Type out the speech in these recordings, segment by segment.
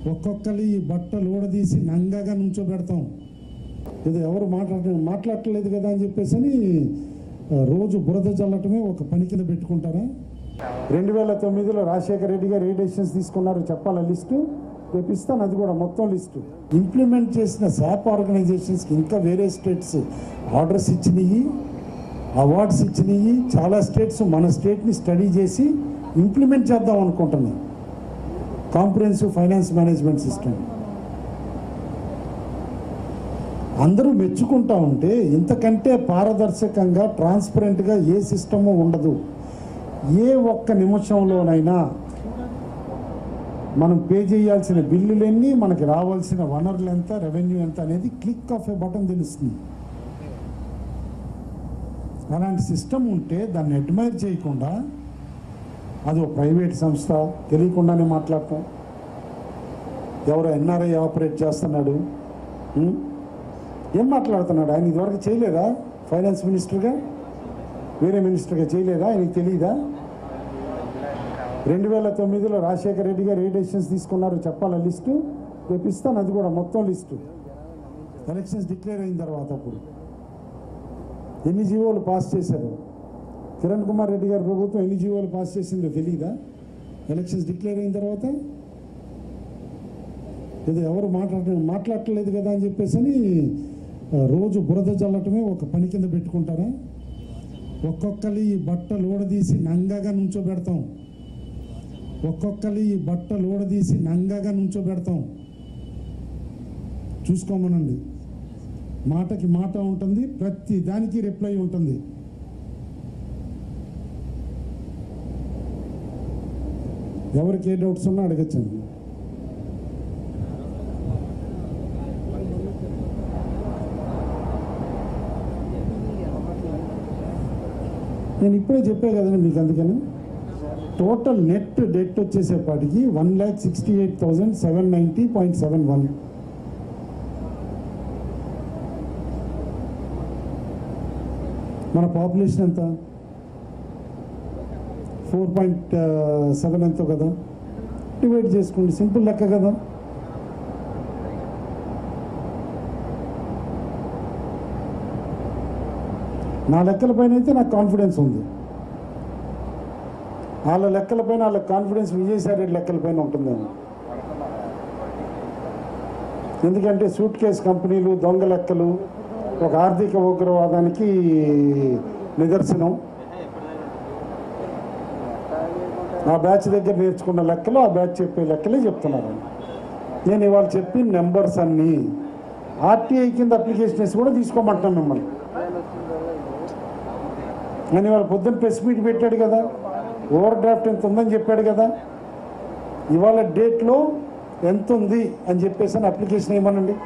ఒక్కొక్కరి ఈ బట్టలు ఊడదీసి నంగగా నుంచోబెడతాం ఇది ఎవరు మాట్లాడ మాట్లాడట్లేదు కదా అని చెప్పేసి అని ఆ, రోజు బురద చల్లటమే ఒక పని కింద పెట్టుకుంటారా రెండు వేల తొమ్మిదిలో రాజశేఖర రెడ్డి గారు ఏ డెసిషన్స్ తీసుకున్నారో చెప్పాలా లిస్టు రేపు ఇస్తాను అది కూడా మొత్తం లిస్టు ఇంప్లిమెంట్ చేసిన శాప్ ఆర్గనైజేషన్స్కి ఇంకా వేరే స్టేట్స్ ఆర్డర్స్ ఇచ్చినాయి అవార్డ్స్ ఇచ్చినాయి చాలా స్టేట్స్ మన స్టేట్ని స్టడీ చేసి ఇంప్లిమెంట్ చేద్దాం అనుకుంటున్నాయి కాంప్రహెన్సివ్ ఫైనాన్స్ మేనేజ్మెంట్ సిస్టమ్ అందరూ మెచ్చుకుంటా ఉంటే ఇంతకంటే పారదర్శకంగా ట్రాన్స్పరెంట్గా ఏ సిస్టము ఉండదు ఏ ఒక్క నిమిషంలోనైనా మనం పే చేయాల్సిన బిల్లులన్నీ మనకి రావాల్సిన వనరులు ఎంత రెవెన్యూ ఎంత అనేది క్లిక్ ఆఫ్ ఏ బటన్ తెలుస్తుంది అలాంటి సిస్టమ్ ఉంటే దాన్ని అడ్మైర్ చేయకుండా అది ఒక ప్రైవేట్ సంస్థ తెలియకుండానే మాట్లాడటం ఎవరో ఎన్ఆర్ఐ ఆపరేట్ చేస్తున్నాడు ఉం? ఏం మాట్లాడుతున్నాడు ఆయన ఇదివరకు చేయలేదా ఫైనాన్స్ మినిస్టర్గా వేరే మినిస్టర్గా చేయలేదా ఆయనకి తెలియదా రెండు వేల తొమ్మిదిలో రాజశేఖర రెడ్డి గారు ఏ డెసిషన్స్ తీసుకున్నారో చెప్పాలా లిస్టు రేపు ఇస్తాను అది కూడా మొత్తం లిస్టు ఎలక్షన్స్ డిక్లేర్ అయిన తర్వాత అప్పుడు ఎన్ని జీవోలు పాస్ చేశారు కిరణ్ కుమార్ రెడ్డి గారి ప్రభుత్వం ఎన్ని జీవోలు పాస్ చేసిందో తెలియదా ఎలక్షన్స్ డిక్లేర్ అయిన తర్వాత ఇది ఎవరు మాట్లాడ మాట్లాడట్లేదు కదా అని చెప్పేసి అని ఆ, రోజు బురద చల్లటమే ఒక పని కింద పెట్టుకుంటారా ఒక్కొక్కరి ఈ బట్టలు ఊడదీసి నంగగా నుంచోబెడతాం ఒక్కొక్కరి ఈ బట్టలు ఊడదీసి నంగగా నుంచోబెడతాం చూసుకోమనండి మాటకి మాట ఉంటుంది ప్రతి దానికి రిప్లై ఉంటుంది ఎవరికి ఏ డౌట్స్ ఉన్నా అడగచ్చండి నేను ఇప్పుడే చెప్పే కదండి మీకు అందుకని టోటల్ నెట్ డెట్ వచ్చేసేపాటికి one lakh sixty eight thousand seven ninety point seven one మన పాపులేషన్ ఎంత ఫోర్ పాయింట్ సెవెన్ ఎంతో కదా డివైడ్ చేసుకోండి సింపుల్ లెక్క కదా నా లెక్కలపైన అయితే నాకు కాన్ఫిడెన్స్ ఉంది వాళ్ళ లెక్కలపైన వాళ్ళ కాన్ఫిడెన్స్ విజయసాయి రెడ్డి లెక్కలపైన ఉంటుందేమో ఎందుకంటే సూట్ కేస్ కంపెనీలు దొంగ లెక్కలు ఒక ఆర్థిక ఉగ్రవాదానికి నిదర్శనం ఆ బ్యాచ్ దగ్గర నేర్చుకున్న లెక్కలు ఆ బ్యాచ్ చెప్పే లెక్కలే చెప్తున్నారు నేను ఇవాళ చెప్పిన నెంబర్స్ అన్నీ ఆర్టీఐ కింద అప్లికేషన్ వేసి కూడా తీసుకోమంటున్నాం మిమ్మల్ని నేను ఇవాళ పొద్దున్న ప్రెస్ మీట్ పెట్టాడు కదా ఓవర్ డ్రాఫ్ట్ ఎంత ఉందని చెప్పాడు కదా ఇవాళ డేట్లో ఎంత ఉంది అని చెప్పేసి అని అప్లికేషన్ ఇవ్వమనండి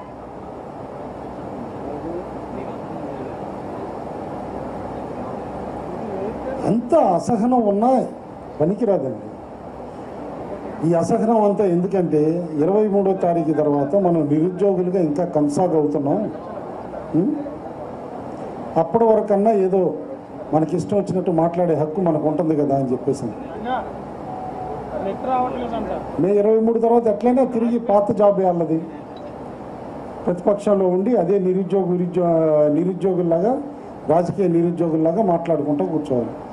అంత అసహనం ఉన్నా పనికిరాదండి ఈ అసహనం అంతా ఎందుకంటే ఇరవై మూడో తారీఖు తర్వాత మనం నిరుద్యోగులుగా ఇంకా కొనసాగవుతున్నాం ఉం? అప్పటి వరకన్నా ఏదో మనకి ఇష్టం వచ్చినట్టు మాట్లాడే హక్కు మనకు ఉంటుంది కదా అని చెప్పేసి నెట్ రావట్లేదంట మే ఇరవై మూడు తర్వాత ఎట్లయినా తిరిగి పాత జాబ్ వాళ్ళది ప్రతిపక్షంలో ఉండి అదే నిరుద్యోగ నిరుద్యో నిరుద్యోగుల్లాగా రాజకీయ నిరుద్యోగుల్లాగా మాట్లాడుకుంటూ కూర్చోవాలి